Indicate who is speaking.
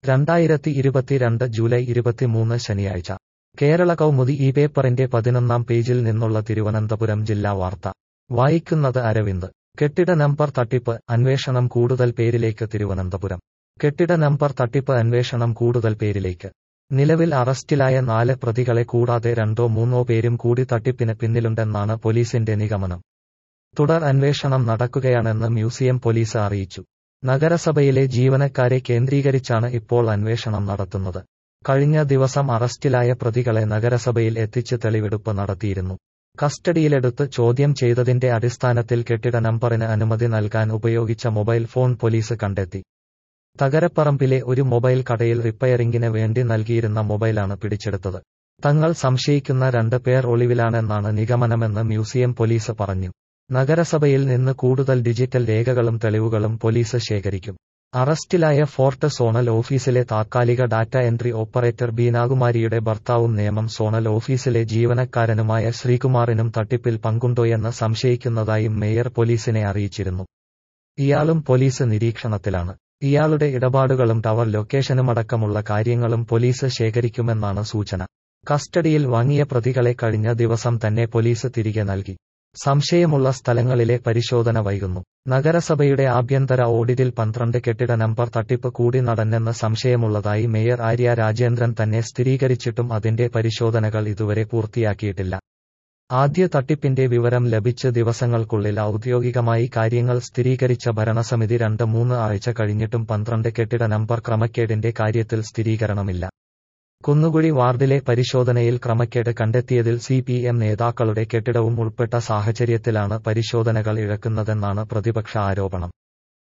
Speaker 1: രണ്ടായിരത്തി ഇരുപത്തിരണ്ട് ജൂലൈ ഇരുപത്തിമൂന്ന് ശനിയാഴ്ച കേരള കൗമുദി ഈ പേപ്പറിന്റെ പതിനൊന്നാം പേജിൽ നിന്നുള്ള തിരുവനന്തപുരം ജില്ലാ വാർത്ത വായിക്കുന്നത് അരവിന്ദ് കെട്ടിട നമ്പർ തട്ടിപ്പ് അന്വേഷണം കൂടുതൽ പേരിലേക്ക് തിരുവനന്തപുരം കെട്ടിട നമ്പർ തട്ടിപ്പ് അന്വേഷണം കൂടുതൽ പേരിലേക്ക് നിലവിൽ അറസ്റ്റിലായ നാല് പ്രതികളെ കൂടാതെ രണ്ടോ മൂന്നോ പേരും കൂടി തട്ടിപ്പിന് പിന്നിലുണ്ടെന്നാണ് പോലീസിന്റെ നിഗമനം തുടർ അന്വേഷണം നടക്കുകയാണെന്ന് മ്യൂസിയം പോലീസ് അറിയിച്ചു നഗരസഭയിലെ ജീവനക്കാരെ കേന്ദ്രീകരിച്ചാണ് ഇപ്പോൾ അന്വേഷണം നടത്തുന്നത് കഴിഞ്ഞ ദിവസം അറസ്റ്റിലായ പ്രതികളെ നഗരസഭയിൽ എത്തിച്ച് തെളിവെടുപ്പ് നടത്തിയിരുന്നു കസ്റ്റഡിയിലെടുത്ത് ചോദ്യം ചെയ്തതിന്റെ അടിസ്ഥാനത്തിൽ കെട്ടിട നമ്പറിന് അനുമതി നൽകാൻ ഉപയോഗിച്ച മൊബൈൽ ഫോൺ പോലീസ് കണ്ടെത്തി തകരപ്പറമ്പിലെ ഒരു മൊബൈൽ കടയിൽ റിപ്പയറിംഗിന് വേണ്ടി നൽകിയിരുന്ന മൊബൈലാണ് പിടിച്ചെടുത്തത് തങ്ങൾ സംശയിക്കുന്ന രണ്ട് പേർ ഒളിവിലാണെന്നാണ് നിഗമനമെന്ന് മ്യൂസിയം പോലീസ് പറഞ്ഞു നഗരസഭയിൽ നിന്ന് കൂടുതൽ ഡിജിറ്റൽ രേഖകളും തെളിവുകളും പോലീസ് ശേഖരിക്കും അറസ്റ്റിലായ ഫോർട്ട് സോണൽ ഓഫീസിലെ താത്കാലിക ഡാറ്റ എൻട്രി ഓപ്പറേറ്റർ ബീനാകുമാരിയുടെ ഭർത്താവും നിയമം സോണൽ ഓഫീസിലെ ജീവനക്കാരനുമായ ശ്രീകുമാറിനും തട്ടിപ്പിൽ പങ്കുണ്ടോയെന്ന് സംശയിക്കുന്നതായും മേയർ പോലീസിനെ അറിയിച്ചിരുന്നു ഇയാളും പോലീസ് നിരീക്ഷണത്തിലാണ് ഇയാളുടെ ഇടപാടുകളും ടവർ ലൊക്കേഷനുമടക്കമുള്ള കാര്യങ്ങളും പോലീസ് ശേഖരിക്കുമെന്നാണ് സൂചന കസ്റ്റഡിയിൽ വാങ്ങിയ പ്രതികളെ കഴിഞ്ഞ ദിവസം തന്നെ പോലീസ് തിരികെ നൽകി സംശയമുള്ള സ്ഥലങ്ങളിലെ പരിശോധന വൈകുന്നു നഗരസഭയുടെ ആഭ്യന്തര ഓഡിറ്റിൽ പന്ത്രണ്ട് കെട്ടിട നമ്പർ തട്ടിപ്പ് കൂടി നടന്നെന്ന് സംശയമുള്ളതായി മേയർ ആര്യ രാജേന്ദ്രൻ തന്നെ സ്ഥിരീകരിച്ചിട്ടും അതിന്റെ പരിശോധനകൾ ഇതുവരെ പൂർത്തിയാക്കിയിട്ടില്ല ആദ്യ തട്ടിപ്പിന്റെ വിവരം ലഭിച്ച് ദിവസങ്ങൾക്കുള്ളിൽ ഔദ്യോഗികമായി കാര്യങ്ങൾ സ്ഥിരീകരിച്ച ഭരണസമിതി രണ്ട് മൂന്ന് ആഴ്ച കഴിഞ്ഞിട്ടും പന്ത്രണ്ട് കെട്ടിട നമ്പർ ക്രമക്കേടിന്റെ കാര്യത്തിൽ സ്ഥിരീകരണമില്ല കുന്നുകുഴി വാർഡിലെ പരിശോധനയിൽ ക്രമക്കേട് കണ്ടെത്തിയതിൽ സി പി എം നേതാക്കളുടെ കെട്ടിടവും ഉൾപ്പെട്ട സാഹചര്യത്തിലാണ് പരിശോധനകൾ ഇഴക്കുന്നതെന്നാണ് പ്രതിപക്ഷ ആരോപണം